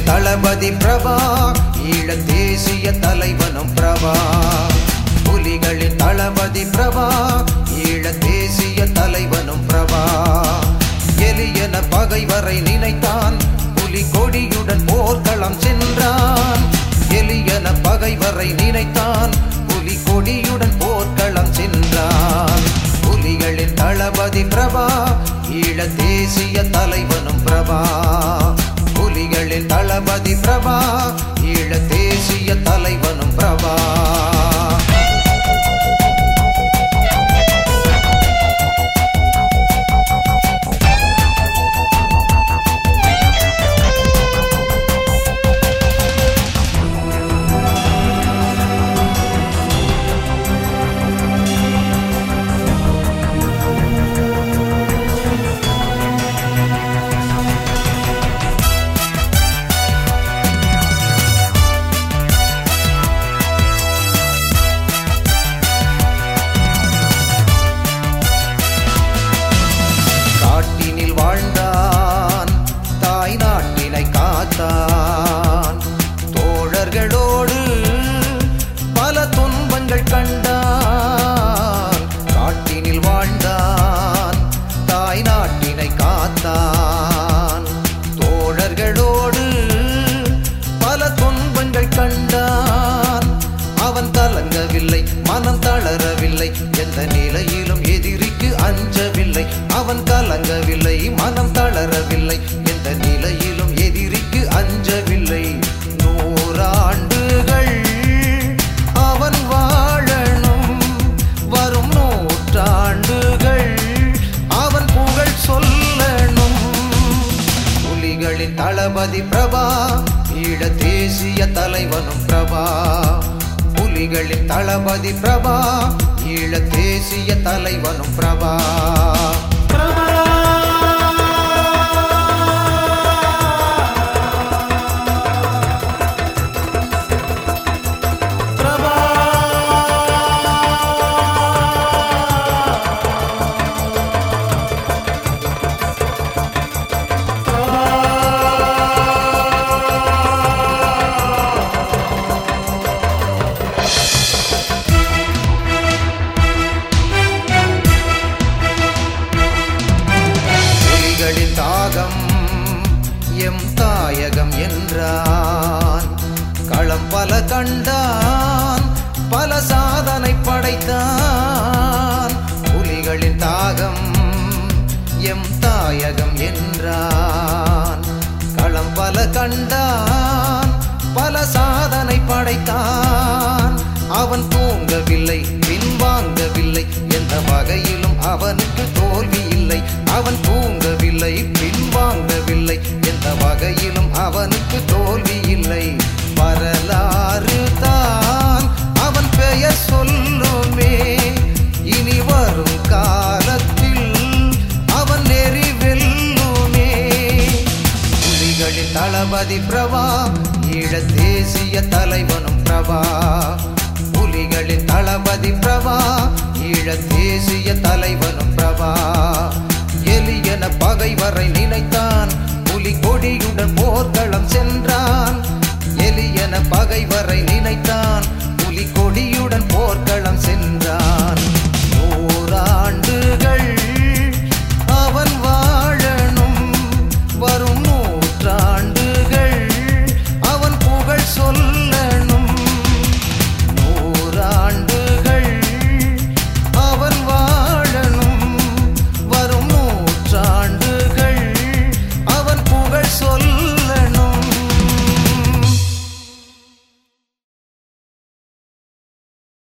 தளபதி பிரபா ஈழ தேசிய தலைவனும் பிரபா புலிகளின் தளபதி பிரபா ஈழ தேசிய தலைவனும் பிரபா எலியன பகைவரை நினைத்தான் புலி கொடியுடன் போர்க்களம் சென்றான் எலியன பகைவரை நினைத்தான் புலி கொடியுடன் போர்க்களம் சென்றான் புலிகளின் தளபதி பிரபா ஈழ தேசிய தலைவனும் பிரபா புலிகளின் தளபதி பிரபா ஈழ தேசிய தலைவனும் பிரபா காட்டினில் வாழ்ந்தான் தாய் நாட்டினை காத்தான் தோழர்களோடு பல துன்பங்கள் கண்டான் காட்டினில் வாழ்ந்தான் தாய் நாட்டினை காத்தான் தோழர்களோடு பல துன்பங்கள் கண்டான் அவன் கலங்கவில்லை மனம் தளரவில்லை எந்த நிலையிலும் எதிரிக்கு அஞ்சவில்லை அவன் கலங்கவில்லை மனம் தளரவில்லை எந்த நிலையிலும் எதிரிக்கு அஞ்சவில்லை நூறாண்டுகள் அவன் வாழணும் வரும் நூற்றாண்டுகள் அவன் புகழ் சொல்லணும் புலிகளின் தளபதி பிரபா ஈழ தேசிய தலைவனும் பிரபா புலிகளின் தளபதி பிரபா ஈழ தேசிய தலைவனும் பிரபா புலிகளின் தாகம் எம் தாயகம் என்றான் களம் பல கண்டான் பல சாதனை படைத்தான் புலிகளின் தாகம் எம் தாயகம் என்றான் களம் பல கண்டான் பல சாதனை படைத்தான் அவன் தூங்கவில்லை பின்வாங்கவில்லை எந்த வகையிலும் அவனுக்கு தோல்வி இல்லை அவன் தூங்கவில்லை பின்வாங்கவில்லை எந்த வகையிலும் அவனுக்கு தோல்வி இல்லை வரலாறு தான் அவன் பெயர் சொல்லுமே இனி வரும் காலத்தில் அவன் நெறி வெல்லுமே புலிகளின் தளபதி பிரபா ஈழ தேசிய தலைவனும் பிரபா புலிகளின் தளபதி பிரபா ஈழ தேசிய தலைவனும் பிரபா எலியன பகைவரை நினைத்தான் புலி கொடியுடன்